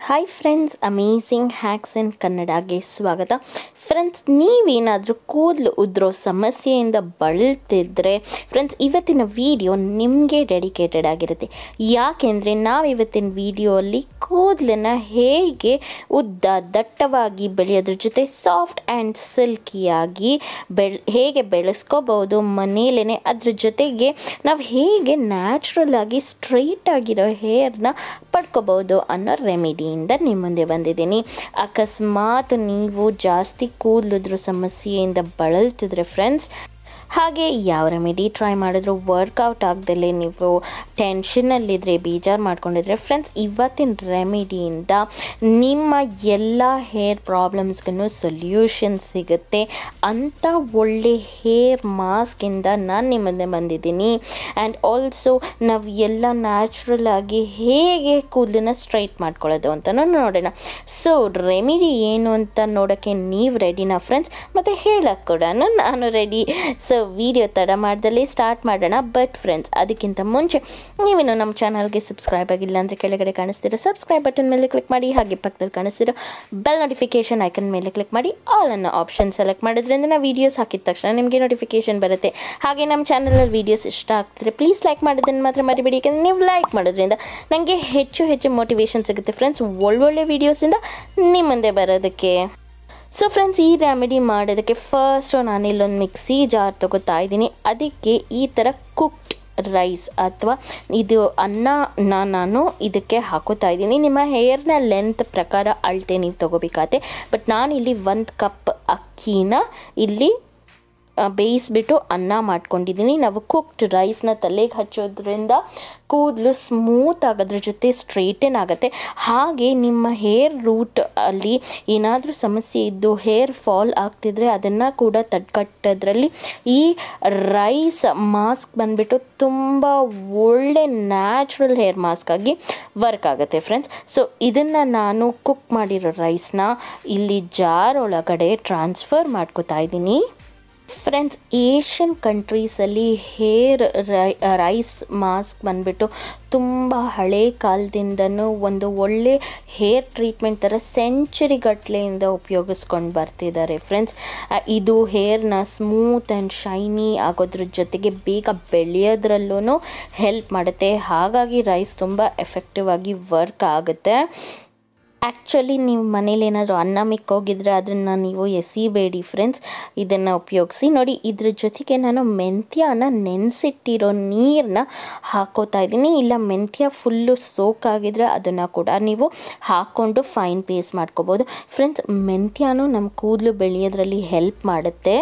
hi friends amazing hacks in ಕನ್ನಡಗೆ ಸ್ವಾಗತ friends ನೀವೇನಾದರೂ ಕೂದಲು ಉದ್ರೋ ಸಮಸ್ಯೆಯಿಂದ ಬಳಲ್ತಿದ್ರೆ ಫ್ರೆಂಡ್ಸ್ ಇವತ್ತಿನ ವಿಡಿಯೋ ನಿಮಗೆ ಡೆಡಿಕೇಟೆಡ್ ಆಗಿರುತ್ತೆ ಯಾಕೆಂದರೆ ನಾವು ಇವತ್ತಿನ ವಿಡಿಯೋಲ್ಲಿ ಕೂದಲನ್ನು ಹೇಗೆ ಉದ್ದ ದಟ್ಟವಾಗಿ ಬೆಳೆಯೋದ್ರ ಜೊತೆ ಸಾಫ್ಟ್ ಆ್ಯಂಡ್ ಸಿಲ್ಕಿಯಾಗಿ ಬೆಳ್ ಹೇಗೆ ಬೆಳೆಸ್ಕೋಬೋದು ಮನೇಲೇ ಅದ್ರ ಜೊತೆಗೆ ನಾವು ಹೇಗೆ ನ್ಯಾಚುರಲ್ ಆಗಿ ಸ್ಟ್ರೈಟ್ ಆಗಿರೋ ಹೇರ್ನ ಪಡ್ಕೋಬೋದು ಅನ್ನೋ ರೆಮಿಡಿಯಿಂದ ನಿಮ್ಮ ಮುಂದೆ ಬಂದಿದ್ದೀನಿ ಅಕಸ್ಮಾತ್ ನೀವು ಜಾಸ್ತಿ ಕೂದಲಿದ್ರ ಸಮಸ್ಯೆಯಿಂದ ಬಳಲ್ತಿದ್ರೆ ಫ್ರೆಂಡ್ಸ್ ಹಾಗೆ ಯಾವ ರೆಮಿಡಿ ಟ್ರೈ ಮಾಡಿದ್ರು ವರ್ಕೌಟ್ ಆಗ್ದಲೇ ನೀವು ಟೆನ್ಷನಲ್ಲಿದ್ದರೆ ಬೇಜಾರು ಮಾಡ್ಕೊಂಡಿದ್ರೆ ಫ್ರೆಂಡ್ಸ್ ಇವತ್ತಿನ ರೆಮಿಡಿಯಿಂದ ನಿಮ್ಮ ಎಲ್ಲ ಹೇರ್ ಪ್ರಾಬ್ಲಮ್ಸ್ಗೂ ಸೊಲ್ಯೂಷನ್ ಸಿಗುತ್ತೆ ಅಂಥ ಒಳ್ಳೆ ಹೇರ್ ಮಾಸ್ಕಿಂದ ನಾನು ನಿಮ್ಮ ಮುಂದೆ ಬಂದಿದ್ದೀನಿ ಆ್ಯಂಡ್ ಆಲ್ಸೋ ನಾವು ಎಲ್ಲ ನ್ಯಾಚುರಲ್ ಆಗಿ ಹೇಗೆ ಕೂದಲನ್ನ ಸ್ಟ್ರೈಟ್ ಮಾಡ್ಕೊಳ್ಳೋದು ಅಂತಲೂ ನೋಡೋಣ ಸೊ ರೆಮಿಡಿ ಏನು ಅಂತ ನೋಡೋಕ್ಕೆ ನೀವು ರೆಡಿನಾ ಫ್ರೆಂಡ್ಸ್ ಮತ್ತು ಹೇಳಕ್ಕೆ ಕೂಡ ನಾನು ರೆಡಿ ಸೊ ವಿಡಿಯೋ ತಡ ಮಾಡ್ದಲ್ಲಿ ಸ್ಟಾರ್ಟ್ ಮಾಡೋಣ ಬಟ್ ಫ್ರೆಂಡ್ಸ್ ಅದಕ್ಕಿಂತ ಮುಂಚೆ ನೀವೇನು ನಮ್ಮ ಚಾನಲ್ಗೆ ಸಬ್ಸ್ಕ್ರೈಬ್ ಆಗಿಲ್ಲ ಅಂದರೆ ಕೆಳಗಡೆ ಕಾಣಿಸ್ತಿರೋ ಸಬ್ಸ್ಕ್ರೈಬ್ ಬಟನ್ ಮೇಲೆ ಕ್ಲಿಕ್ ಮಾಡಿ ಹಾಗೆ ಪಕ್ಕದಲ್ಲಿ ಕಾಣಿಸ್ತಿರೋ ಬೆಲ್ ನೋಟಿಫಿಕೇಷನ್ ಐಕನ್ ಮೇಲೆ ಕ್ಲಿಕ್ ಮಾಡಿ ಆಲ್ ಅನ್ನೋ ಆಪ್ಷನ್ ಸೆಲೆಕ್ಟ್ ಮಾಡೋದ್ರಿಂದ ನಾವು ವೀಡಿಯೋಸ್ ಹಾಕಿದ ತಕ್ಷಣ ನಿಮಗೆ ನೋಟಿಫಿಕೇಷನ್ ಬರುತ್ತೆ ಹಾಗೆ ನಮ್ಮ ಚಾನಲಲ್ಲಿ ವೀಡಿಯೋಸ್ ಇಷ್ಟ ಆಗ್ತಿದ್ರೆ ಪ್ಲೀಸ್ ಲೈಕ್ ಮಾಡೋದನ್ನು ಮಾತ್ರ ಮರಿಬೇಡಿ ಯಾಕಂದರೆ ನೀವು ಲೈಕ್ ಮಾಡೋದ್ರಿಂದ ನನಗೆ ಹೆಚ್ಚು ಹೆಚ್ಚು ಮೋಟಿವೇಶನ್ ಸಿಗುತ್ತೆ ಫ್ರೆಂಡ್ಸ್ ಒಳ್ಳೊಳ್ಳೆ ವೀಡಿಯೋಸಿಂದ ನಿಮ್ಮ ಮುಂದೆ ಬರೋದಕ್ಕೆ ಸೊ ಫ್ರೆಂಡ್ಸ್ ಈ ರೆಮಿಡಿ ಮಾಡೋದಕ್ಕೆ ಫಸ್ಟು ನಾನು ಇಲ್ಲೊಂದು ಮಿಕ್ಸಿ ಜಾರ್ ತೊಗೋತಾ ಇದ್ದೀನಿ ಅದಕ್ಕೆ ಈ ಥರ ಕುಕ್ಡ್ ರೈಸ್ ಅಥವಾ ಇದು ಅನ್ನನ ನಾನು ಇದಕ್ಕೆ ಹಾಕೋತಾ ಇದ್ದೀನಿ ನಿಮ್ಮ ಹೇರ್ನ ಲೆಂತ್ ಪ್ರಕಾರ ಅಳತೆ ನೀವು ತೊಗೋಬೇಕಾಗತ್ತೆ ಬಟ್ ನಾನಿಲ್ಲಿ ಒಂದು ಕಪ್ ಅಕ್ಕಿನ ಇಲ್ಲಿ ಬೇಯಿಸ್ಬಿಟ್ಟು ಅನ್ನ ಮಾಡ್ಕೊಂಡಿದ್ದೀನಿ ನಾವು ಕುಕ್ಡ್ ರೈಸ್ನ ತಲೆಗೆ ಹಚ್ಚೋದ್ರಿಂದ ಕೂದಲು ಸ್ಮೂತ್ ಆಗೋದ್ರ ಜೊತೆ ಸ್ಟ್ರೈಟನ್ ಆಗುತ್ತೆ ಹಾಗೆ ನಿಮ್ಮ ಹೇರ್ ರೂಟ್ ಅಲ್ಲಿ ಏನಾದರೂ ಸಮಸ್ಯೆ ಇದ್ದು ಹೇರ್ ಫಾಲ್ ಆಗ್ತಿದ್ರೆ ಅದನ್ನು ಕೂಡ ತಡ್ಕಟ್ಟೋದ್ರಲ್ಲಿ ಈ ರೈಸ್ ಮಾಸ್ಕ್ ಬಂದುಬಿಟ್ಟು ತುಂಬ ಒಳ್ಳೆ ನ್ಯಾಚುರಲ್ ಹೇರ್ ಮಾಸ್ಕ್ ಆಗಿ ವರ್ಕ್ ಆಗುತ್ತೆ ಫ್ರೆಂಡ್ಸ್ ಸೊ ಇದನ್ನು ನಾನು ಕುಕ್ ಮಾಡಿರೋ ರೈಸ್ನ ಇಲ್ಲಿ ಜಾರ್ ಒಳಗಡೆ ಟ್ರಾನ್ಸ್ಫರ್ ಮಾಡ್ಕೋತಾ ಇದ್ದೀನಿ ಫ್ರೆಂಡ್ಸ್ ಏಷ್ಯನ್ ಕಂಟ್ರೀಸಲ್ಲಿ ಹೇರ್ ರೈ ರೈಸ್ ಮಾಸ್ಕ್ ಬಂದುಬಿಟ್ಟು ತುಂಬ ಹಳೆ ಕಾಲದಿಂದನೂ ಒಂದು ಒಳ್ಳೆ ಹೇರ್ ಟ್ರೀಟ್ಮೆಂಟ್ ಥರ ಸೆಂಚುರಿ ಗಟ್ಟಲೆಯಿಂದ ಉಪಯೋಗಿಸ್ಕೊಂಡು ಬರ್ತಿದ್ದಾರೆ ಫ್ರೆಂಡ್ಸ್ ಇದು ಹೇರ್ನ ಸ್ಮೂತ್ ಆ್ಯಂಡ್ ಶೈನಿ ಆಗೋದ್ರ ಜೊತೆಗೆ ಬೇಗ ಬೆಳೆಯೋದ್ರಲ್ಲೂ ಹೆಲ್ಪ್ ಮಾಡುತ್ತೆ ಹಾಗಾಗಿ ರೈಸ್ ತುಂಬ ಎಫೆಕ್ಟಿವ್ ಆಗಿ ವರ್ಕ್ ಆಗುತ್ತೆ ಆ್ಯಕ್ಚುಲಿ ನೀವು ಮನೇಲಿ ಏನಾದರೂ ಅನ್ನ ಮಿಕ್ಕೋಗಿದ್ರೆ ಅದನ್ನು ನೀವು ಎಸಿಬೇಡಿ ಫ್ರೆಂಡ್ಸ್ ಇದನ್ನು ಉಪಯೋಗಿಸಿ ನೋಡಿ ಇದ್ರ ಜೊತೆಗೆ ನಾನು ಮೆಂತ್ಯನ ನೆನೆಸಿಟ್ಟಿರೋ ನೀರನ್ನ ಹಾಕೋತಾ ಇದ್ದೀನಿ ಇಲ್ಲ ಮೆಂತ್ಯ ಫುಲ್ಲು ಸೋಕಾಗಿದ್ರೆ ಅದನ್ನು ಕೂಡ ನೀವು ಹಾಕ್ಕೊಂಡು ಫೈನ್ ಪೇಸ್ಟ್ ಮಾಡ್ಕೋಬೋದು ಫ್ರೆಂಡ್ಸ್ ಮೆಂತ್ಯನೂ ನಮ್ಮ ಕೂದಲು ಬೆಳೆಯೋದ್ರಲ್ಲಿ ಹೆಲ್ಪ್ ಮಾಡುತ್ತೆ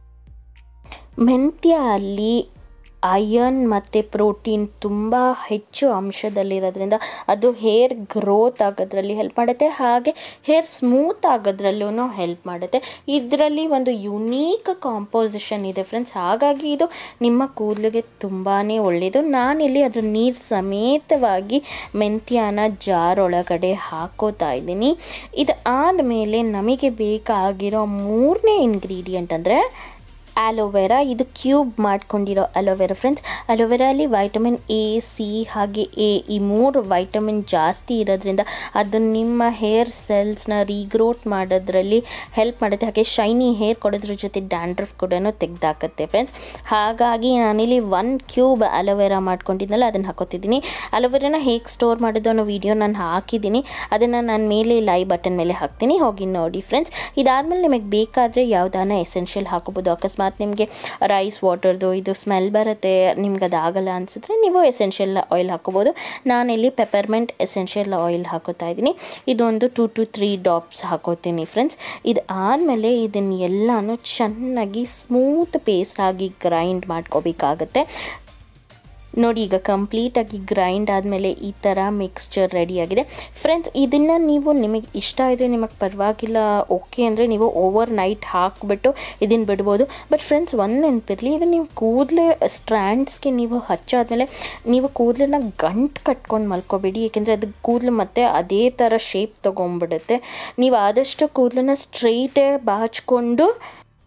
ಮೆಂತ್ಯ ಅಲ್ಲಿ ಅಯರ್ನ್ ಮತ್ತು ಪ್ರೋಟೀನ್ ತುಂಬ ಹೆಚ್ಚು ಅಂಶದಲ್ಲಿರೋದ್ರಿಂದ ಅದು ಹೇರ್ ಗ್ರೋತ್ ಆಗೋದ್ರಲ್ಲಿ ಹೆಲ್ಪ್ ಮಾಡುತ್ತೆ ಹಾಗೆ ಹೇರ್ ಸ್ಮೂತ್ ಆಗೋದ್ರಲ್ಲೂ ಹೆಲ್ಪ್ ಮಾಡುತ್ತೆ ಇದರಲ್ಲಿ ಒಂದು ಯುನೀಕ್ ಕಾಂಪೋಸಿಷನ್ ಇದೆ ಫ್ರೆಂಡ್ಸ್ ಹಾಗಾಗಿ ಇದು ನಿಮ್ಮ ಕೂದಲಿಗೆ ತುಂಬಾ ಒಳ್ಳೆಯದು ನಾನಿಲ್ಲಿ ಅದ್ರ ನೀರು ಸಮೇತವಾಗಿ ಮೆಂತ್ಯನ ಜಾರ್ ಒಳಗಡೆ ಹಾಕೋತಾ ಇದ್ದೀನಿ ಇದು ಆದಮೇಲೆ ನಮಗೆ ಬೇಕಾಗಿರೋ ಮೂರನೇ ಇಂಗ್ರೀಡಿಯೆಂಟ್ ಅಂದರೆ ಆಲೋವೆರಾ ಇದು ಕ್ಯೂಬ್ ಮಾಡ್ಕೊಂಡಿರೋ ಅಲೋವೆರಾ ಫ್ರೆಂಡ್ಸ್ ಅಲೋವೆರಲ್ಲಿ ವೈಟಮಿನ್ ಎ ಸಿ ಹಾಗೆ ಎ ಈ ಮೂರು ವೈಟಮಿನ್ ಜಾಸ್ತಿ ಇರೋದ್ರಿಂದ ಅದು ನಿಮ್ಮ ಹೇರ್ ಸೆಲ್ಸ್ನ ರೀಗ್ರೋತ್ ಮಾಡೋದ್ರಲ್ಲಿ ಹೆಲ್ಪ್ ಮಾಡುತ್ತೆ ಹಾಗೆ ಶೈನಿ ಹೇರ್ ಕೊಡೋದ್ರ ಜೊತೆ ಡ್ಯಾಂಡ್ರಫ್ ಕೂಡ ತೆಗ್ದಾಕತ್ತೆ ಫ್ರೆಂಡ್ಸ್ ಹಾಗಾಗಿ ನಾನಿಲ್ಲಿ ಒನ್ ಕ್ಯೂಬ್ ಅಲೋವೆರಾ ಮಾಡ್ಕೊಂಡಿದ್ನಲ್ಲ ಅದನ್ನು ಹಾಕೋತಿದ್ದೀನಿ ಅಲೋವೆರಾನ ಹೇಗೆ ಸ್ಟೋರ್ ಮಾಡೋದು ಅನ್ನೋ ವಿಡಿಯೋ ನಾನು ಹಾಕಿದ್ದೀನಿ ಅದನ್ನು ನಾನು ಮೇಲೆ ಲೈ ಬಟನ್ ಮೇಲೆ ಹಾಕ್ತೀನಿ ಹೋಗಿ ನೋಡಿ ಫ್ರೆಂಡ್ಸ್ ಇದಾದಮೇಲೆ ನಿಮಗೆ ಬೇಕಾದರೆ ಯಾವುದಾನ ಎಸೆನ್ಷಿಯಲ್ ಹಾಕೋಬೋದು ಅಕಸ್ಮಾತ್ ನಿಮಗೆ ರೈಸ್ ವಾಟರ್ದು ಇದು ಸ್ಮೆಲ್ ಬರುತ್ತೆ ನಿಮ್ಗೆ ಅದಾಗಲ್ಲ ಅನಿಸಿದ್ರೆ ನೀವು ಎಸೆನ್ಷಿಯಲ್ ಆಯಿಲ್ ಹಾಕೋಬೋದು ನಾನಿಲ್ಲಿ ಪೆಪರ್ಮೆಂಟ್ ಎಸೆನ್ಷಿಯಲ್ ಆಯಿಲ್ ಹಾಕೋತಾ ಇದ್ದೀನಿ ಇದೊಂದು ಟು ಟು ತ್ರೀ ಡಾಪ್ಸ್ ಹಾಕೋತೀನಿ ಫ್ರೆಂಡ್ಸ್ ಇದು ಆದಮೇಲೆ ಇದನ್ನು ಎಲ್ಲನೂ ಚೆನ್ನಾಗಿ ಸ್ಮೂತ್ ಪೇಸ್ಟ್ ಆಗಿ ಗ್ರೈಂಡ್ ಮಾಡ್ಕೋಬೇಕಾಗತ್ತೆ ನೋಡಿ ಈಗ ಕಂಪ್ಲೀಟಾಗಿ ಗ್ರೈಂಡ್ ಆದಮೇಲೆ ಈ ಥರ ಮಿಕ್ಸ್ಚರ್ ರೆಡಿಯಾಗಿದೆ ಫ್ರೆಂಡ್ಸ್ ಇದನ್ನು ನೀವು ನಿಮಗೆ ಇಷ್ಟ ಇದ್ದರೆ ನಿಮಗೆ ಪರವಾಗಿಲ್ಲ ಓಕೆ ಅಂದರೆ ನೀವು ಓವರ್ ನೈಟ್ ಹಾಕಿಬಿಟ್ಟು ಇದನ್ನು ಬಿಡ್ಬೋದು ಬಟ್ ಫ್ರೆಂಡ್ಸ್ ಒಂದು ನೆನಪಿರಲಿ ಇದು ನೀವು ಕೂದಲೇ ಸ್ಟ್ರ್ಯಾಂಡ್ಸ್ಗೆ ನೀವು ಹಚ್ಚಾದ್ಮೇಲೆ ನೀವು ಕೂದಲನ್ನ ಗಂಟು ಕಟ್ಕೊಂಡು ಮಲ್ಕೋಬೇಡಿ ಏಕೆಂದರೆ ಅದು ಕೂದಲು ಮತ್ತೆ ಅದೇ ಥರ ಶೇಪ್ ತೊಗೊಂಬಿಡುತ್ತೆ ನೀವು ಆದಷ್ಟು ಕೂದಲನ್ನ ಸ್ಟ್ರೈಟೇ ಬಾಚ್ಕೊಂಡು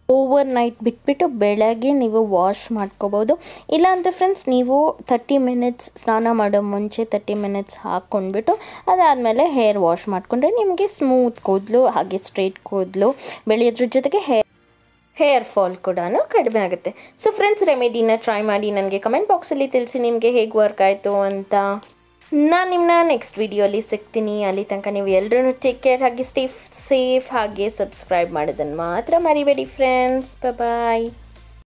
ಓವರ್ ನೈಟ್ ಬಿಟ್ಬಿಟ್ಟು ಬೆಳಗ್ಗೆ ನೀವು ವಾಶ್ ಮಾಡ್ಕೋಬೋದು ಇಲ್ಲಾಂದರೆ ಫ್ರೆಂಡ್ಸ್ ನೀವು ತರ್ಟಿ ಮಿನಿಟ್ಸ್ ಸ್ನಾನ ಮಾಡೋ ಮುಂಚೆ ತರ್ಟಿ ಮಿನಿಟ್ಸ್ ಹಾಕ್ಕೊಂಡ್ಬಿಟ್ಟು ಅದಾದಮೇಲೆ ಹೇರ್ ವಾಶ್ ಮಾಡಿಕೊಂಡ್ರೆ ನಿಮಗೆ ಸ್ಮೂತ್ ಕೂದಲು ಹಾಗೆ ಸ್ಟ್ರೈಟ್ ಕೂದಲು ಬೆಳೆಯೋದ್ರ ಜೊತೆಗೆ ಹೇರ್ ಹೇರ್ ಫಾಲ್ ಕೂಡ ಕಡಿಮೆ ಆಗುತ್ತೆ ಸೊ ಫ್ರೆಂಡ್ಸ್ ರೆಮಿಡಿನ ಟ್ರೈ ಮಾಡಿ ನನಗೆ ಕಮೆಂಟ್ ಬಾಕ್ಸಲ್ಲಿ ತಿಳಿಸಿ ನಿಮಗೆ ಹೇಗೆ ವರ್ಕ್ ಆಯಿತು ಅಂತ ನಾನು ನಿಮ್ಮನ್ನ ನೆಕ್ಸ್ಟ್ ವಿಡಿಯೋಲಿ ಸಿಗ್ತೀನಿ ಅಲ್ಲಿ ತನಕ ನೀವು ಎಲ್ಲರೂ ಟೇಕ್ ಕೇರ್ ಹಾಗೆ ಸ್ಟೇ ಸೇಫ್ ಹಾಗೆ ಸಬ್ಸ್ಕ್ರೈಬ್ ಮಾಡೋದನ್ನು ಮಾತ್ರ ಮರಿಬೇಡಿ ಫ್ರೆಂಡ್ಸ್ ಬಾಯ್